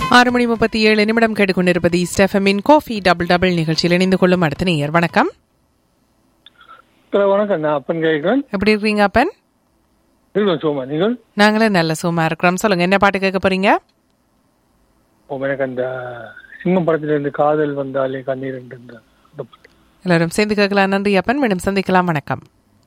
ஆறு மணி முப்பத்தி ஏழு நிமிடம் கேட்டுக்கொண்டிருப்பது ஸ்டெஃபமின் கோஃபி டபுள் டபுள் நிகழ்ச்சியில் இணைந்து கொள்ளும் அடுத்த நேயர் வணக்கம் ஹலோ வணக்கம் நான் அப்பன் கேட்கிறேன் எப்படி இருக்கீங்க அப்பன் இருக்கேன் சோமா நீங்கள் நாங்களும் நல்ல சும்மா இருக்கிறோம் சொல்லுங்க என்ன பாட்டு கேட்க போறீங்க ஓ எனக்கு அந்த சிங்கம் படத்துல இருந்து காதல் வந்தாலே கண்ணீர் என்று இந்த அந்த பாட்டு. எல்லாரும் சேர்ந்து கேட்கலாம் நன்றி அப்பன் மீண்டும் சந்திக்கலாம் வணக்கம்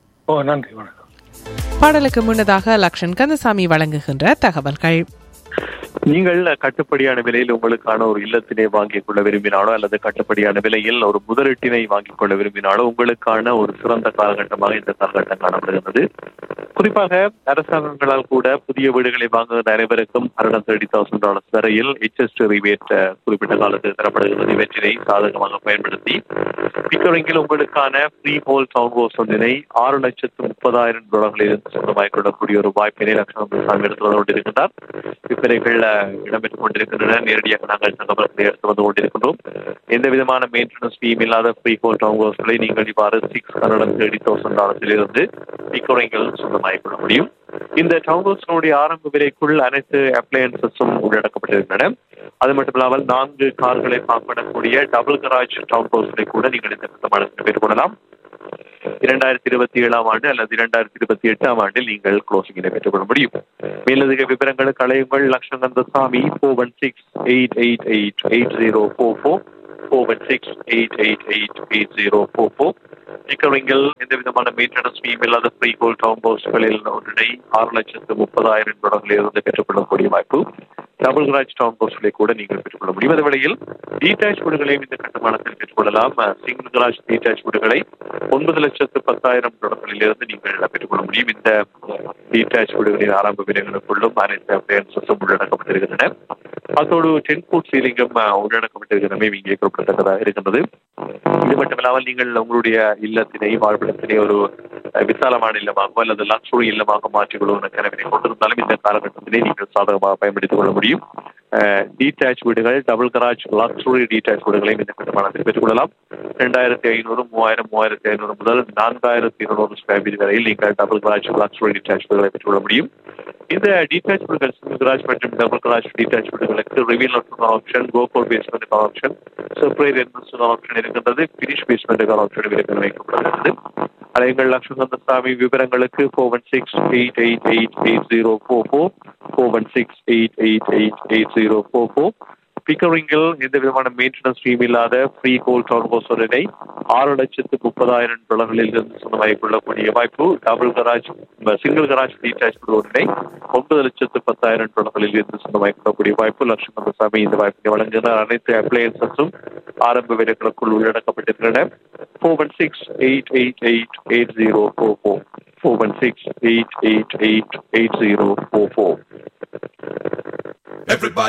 ஓ நன்றி வணக்கம் பாடலுக்கு முன்னதாக லக்ஷன் கந்தசாமி வழங்குகின்ற தகவல்கள் நீங்கள் கட்டுப்படியான விலையில் உங்களுக்கான ஒரு இல்லத்தினை வாங்கிக் கொள்ள விரும்பினாலோ அல்லது கட்டுப்படியான விலையில் ஒரு முதலீட்டினை வாங்கிக் கொள்ள விரும்பினாலோ உங்களுக்கான ஒரு சிறந்த காலகட்டமாக இந்த காலகட்டம் காணப்படுகிறது குறிப்பாக அரசாங்கங்களால் கூட புதிய வீடுகளை வாங்குகிற அனைவருக்கும் அறுநூத்தி தேர்ட்டி தௌசண்ட் டாலர்ஸ் வரையில் ஹெச்எஸ் ரிபேட் குறிப்பிட்ட காலத்தில் தரப்படுகிறது இவற்றினை சாதகமாக பயன்படுத்தி பிக்கரிங்கில் உங்களுக்கான ஃப்ரீ ஹோல் டவுன் ஹவுஸ் ஒன்றினை ஆறு லட்சத்து முப்பதாயிரம் டாலர்களில் இருந்து சொந்தமாகிக் கொள்ளக்கூடிய ஒரு வாய்ப்பினை லட்சணம் சாமி எடுத்து கொண்டிருக்கிறார் விற்பனைகள் இடம்பெற்றுக் கொண்டிருக்கின்றன நேரடியாக நாங்கள் தகவல்களை எடுத்து வந்து கொண்டிருக்கின்றோம் எந்த விதமான மெயின்டெனன்ஸ் ஃபீம் இல்லாத ஃப்ரீ ஹோல் டவுன் ஹவுஸ்களை நீங்கள் இவ்வாறு சிக்ஸ் ஹண்ட்ரட் தேர்ட்டி தௌசண்ட் டாலர்ஸிலிருந்து பிக்கரிங்கில் சொந்தமாகிக் கொள்ள முடியும் இந்த டவுன் ஹவுஸினுடைய ஆரம்ப விலைக்குள் அனைத்து அப்ளையன்சஸும் உள்ளடக்கப்பட்டிருக்கின்றன அது மட்டும் இல்லாமல் நான்கு கார்களை பார்க்கப்படக்கூடிய டபுள் கராஜ் டவுன் ஹவுஸ்களை கூட நீங்கள் இந்த கட்டமானத்தில் பெற்றுக்கொள்ளலாம் இரண்டாயிரத்தி இருபத்தி ஏழாம் ஆண்டு அல்லது இரண்டாயிரத்தி இருபத்தி எட்டாம் ஆண்டில் நீங்கள் க்ளோசிங்கினை பெற்றுக்கொள்ள முடியும் மேலதிக விவரங்களுக்கு அழையுங்கள் லட்சங்கந்த சாமி four one six eight eight eight eight zero four four four one six eight eight eight eight zero four four பிக்கரிங்கில் எந்த விதமான மெயின்டெனன்ஸ் ஃபீம் இல்லாத ஃப்ரீ கோல் டவுன் ஹவுஸ்களில் ஒன்றினை ஆறு லட்சத்து முப்பதாயிரம் டாலர்களில் இருந்து பெற்றுக்கொள்ளக்கூடிய வாய்ப்பு டபுள் கராஜ் டவுன் ஹவுஸ்களை கூட நீங்கள் பெற்றுக்கொள்ள முடியும் அதே வேளையில் டீடாச் வீடுகளையும் இந்த கட்டுமானத்தில் பெற்றுக்கொள்ளலாம் சிங்கிள் கராஜ் டீடாச் வீடுகளை ஒன்பது லட்சத்து பத்தாயிரம் டாலர்களில் இருந்து நீங்கள் பெற்றுக்கொள்ள முடியும் இந்த டீடாச் வீடுகளின் ஆரம்ப விலைகளுக்குள்ளும் அனைத்து அப்ளையன்சஸும் உள்ளடக்கப்பட்டிருக்கின்றன அதோடு டென் ஃபுட் சீலிங்கும் உள்ளடக்கப்பட்டிருக்கிறமே இங்கே குறிப்பிடத்தக்கதாக இருக்கின்றது இது மட்டுமில்லாமல் நீங்கள் உங்களுடைய இல்லத்தினை வாழ்விடத்தினை ஒரு அஹ், விசாலமான இல்லமாக அல்லது லக்ஸுரி இல்லமாக மாற்றிக்கொள்வதற்கான கனவினை கொண்டிருந்தாலும் இந்த காலகட்டத்திலே நீங்கள் சாதகமாக பயன்படுத்திக் கொள்ள முடியும் டீடாச் வீடுகள் டபுள் கராஜ் லக்ஸுரி டீடாச் வீடுகளையும் இந்த கட்டுமானத்தில் பெற்றுக்கொள்ளலாம் ரெண்டாயிரத்தி ஐநூறு மூவாயிரம் மூவாயிரத்தி ஐநூறு முதல் நான்காயிரத்தி இருநூறு ஸ்கொயர் ஃபீட் வரையில் நீங்கள் டபுள் கராஜ் லக்ஸுரி டீடாச் வீடுகளை பெற்றுக்கொள்ள முடியும் இந்த டீடாச் வீடுகள் சிங்கிள் கராஜ் மற்றும் டபுள் கராஜ் டீடாச் வீடுகளுக்கு ரிவீல் ஆப்ஷன் கோகோல் basement option separate entrance option இருக்கின்றது பினிஷ் பேஸ்மெண்ட் ஆப்ஷன் விலக்கு வைக்கப்படுகிறது அலைகள் லட்சுமந்த சாமி விவரங்களுக்கு four one six eight eight eight eight zero four four four one six eight eight eight eight zero four four பிக்கரிங்கில் எந்த விதமான மெயின்டெனன்ஸ் ஃபீம் இல்லாத ஃப்ரீ கோல் டவுன் ஹவுஸ் ஒன்றினை ஆறு லட்சத்து முப்பதாயிரம் டாலர்களில் இருந்து சொந்தமாகிக் கொள்ளக்கூடிய வாய்ப்பு double garage single garage detach ஒன்றினை ஒன்பது லட்சத்து பத்தாயிரம் டாலர்களில் இருந்து சொந்தமாகிக் கொள்ளக்கூடிய வாய்ப்பு லட்சுமந்த சாமி இந்த வாய்ப்பினை வழங்குகிற அனைத்து அப்ளையன்சஸும் ஆரம்ப விலைகளுக்குள் உள்ளடக்கப்பட்டிருக்கின்றன four one six eight eight eight eight zero four four four one six eight eight eight eight zero four four Everybody